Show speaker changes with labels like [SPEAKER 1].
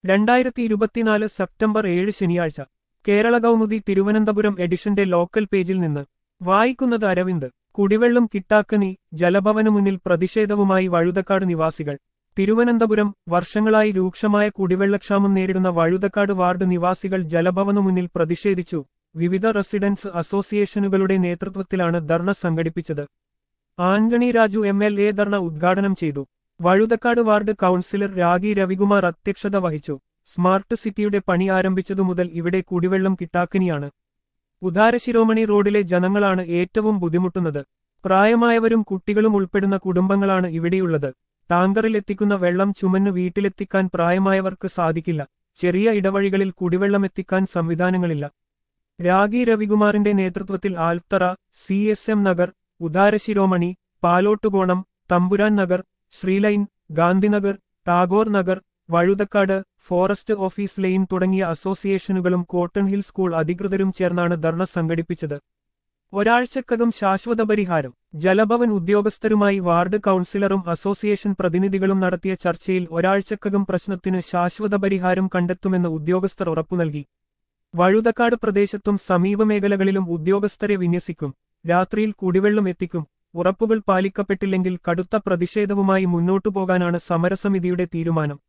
[SPEAKER 1] രണ്ടായിരത്തി ഇരുപത്തിനാല് സെപ്റ്റംബർ ഏഴ് ശനിയാഴ്ച കേരള കൗമുദി തിരുവനന്തപുരം എഡിഷന്റെ ലോക്കൽ പേജിൽ നിന്ന് വായിക്കുന്നത് അരവിന്ദ് കുടിവെള്ളം കിട്ടാക്കനി ജലഭവനു മുന്നിൽ പ്രതിഷേധവുമായി വഴുതക്കാട് നിവാസികൾ തിരുവനന്തപുരം വർഷങ്ങളായി രൂക്ഷമായ കുടിവെള്ളക്ഷാമം നേരിടുന്ന വഴുതക്കാട് വാർഡ് നിവാസികൾ ജലഭവനു മുന്നിൽ പ്രതിഷേധിച്ചു വിവിധ റെസിഡൻസ് അസോസിയേഷനുകളുടെ നേതൃത്വത്തിലാണ് ധർണ സംഘടിപ്പിച്ചത് Antony Raju M L A dharna ഉദ്ഘാടനം ചെയ്തു വഴുതക്കാട് വാർഡ് കൗൺസിലർ രാഗി രവികുമാർ അധ്യക്ഷത വഹിച്ചു സ്മാർട്ട് സിറ്റിയുടെ പണി ആരംഭിച്ചതു മുതൽ ഇവിടെ കുടിവെള്ളം കിട്ടാക്കനിയാണ് ഉദാരശിരോമണി റോഡിലെ ജനങ്ങളാണ് ഏറ്റവും ബുദ്ധിമുട്ടുന്നത് പ്രായമായവരും കുട്ടികളും ഉൾപ്പെടുന്ന കുടുംബങ്ങളാണ് ഇവിടെയുള്ളത് ടാങ്കറിൽ എത്തിക്കുന്ന വെള്ളം ചുമന്നു വീട്ടിലെത്തിക്കാൻ പ്രായമായവർക്ക് സാധിക്കില്ല ചെറിയ ഇടവഴികളിൽ കുടിവെള്ളം എത്തിക്കാൻ സംവിധാനങ്ങളില്ല രാഗി രവികുമാറിന്റെ നേതൃത്വത്തിൽ Althara C S M Nagar Udarasiromani Palottukonam Thampuran Nagar Sreelane Gandhinagar Tagore Nagar Vazhuthacaud forest office lane തുടങ്ങിയ അസോസിയേഷനുകളും കോട്ടൺ ഹിൽ സ്കൂൾ അധികൃതരും ചേർന്നാണ് ധർണ സംഘടിപ്പിച്ചത് ഒരാഴ്ചക്കകം ശാശ്വത പരിഹാരം ജലഭവൻ ഉദ്യോഗസ്ഥരുമായി വാർഡ് കൗൺസിലറും അസോസിയേഷൻ പ്രതിനിധികളും നടത്തിയ ചർച്ചയിൽ ഒരാഴ്ചക്കകം പ്രശ്നത്തിന് ശാശ്വത പരിഹാരം കണ്ടെത്തുമെന്ന് ഉദ്യോഗസ്ഥർ ഉറപ്പു നൽകി വഴുതക്കാട് പ്രദേശത്തും സമീപ മേഖലകളിലും ഉദ്യോഗസ്ഥരെ വിന്യസിക്കും രാത്രിയിൽ കുടിവെള്ളം എത്തിക്കും ഉറപ്പുകൾ പാലിക്കപ്പെട്ടില്ലെങ്കിൽ കടുത്ത പ്രതിഷേധവുമായി മുന്നോട്ടു പോകാനാണ് സമരസമിതിയുടെ തീരുമാനം